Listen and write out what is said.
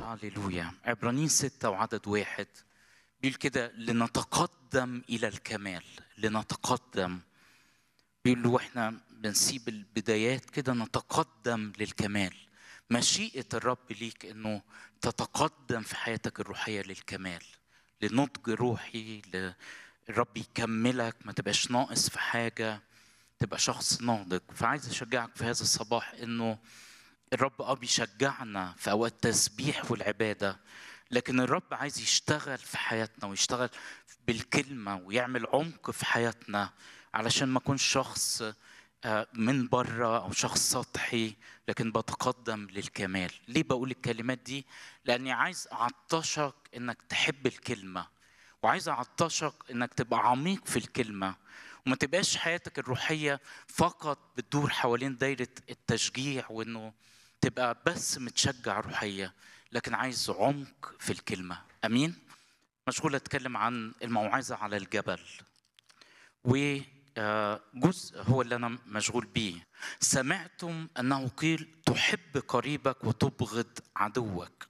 هللويا عبرانيين ستة وعدد واحد بيقول كده لنتقدم إلى الكمال لنتقدم بيقول له احنا بنسيب البدايات كده نتقدم للكمال مشيئة الرب ليك انه تتقدم في حياتك الروحية للكمال لنضج روحي ل... الرب يكملك ما تبقاش ناقص في حاجة تبقى شخص ناضج فعايز اشجعك في هذا الصباح انه الرب اه بيشجعنا في اوقات التسبيح والعباده لكن الرب عايز يشتغل في حياتنا ويشتغل بالكلمه ويعمل عمق في حياتنا علشان ما اكونش شخص آه، من بره او شخص سطحي لكن بتقدم للكمال ليه بقول الكلمات دي لاني عايز اعطشك انك تحب الكلمه وعايز اعطشك انك تبقى عميق في الكلمه وما تبقاش حياتك الروحيه فقط بتدور حوالين دايره التشجيع وانه تبقى بس متشجع روحية لكن عايز عمق في الكلمة أمين مشغول أتكلم عن الموعظة على الجبل وجزء هو اللي أنا مشغول بيه سمعتم أنه قيل تحب قريبك وتبغض عدوك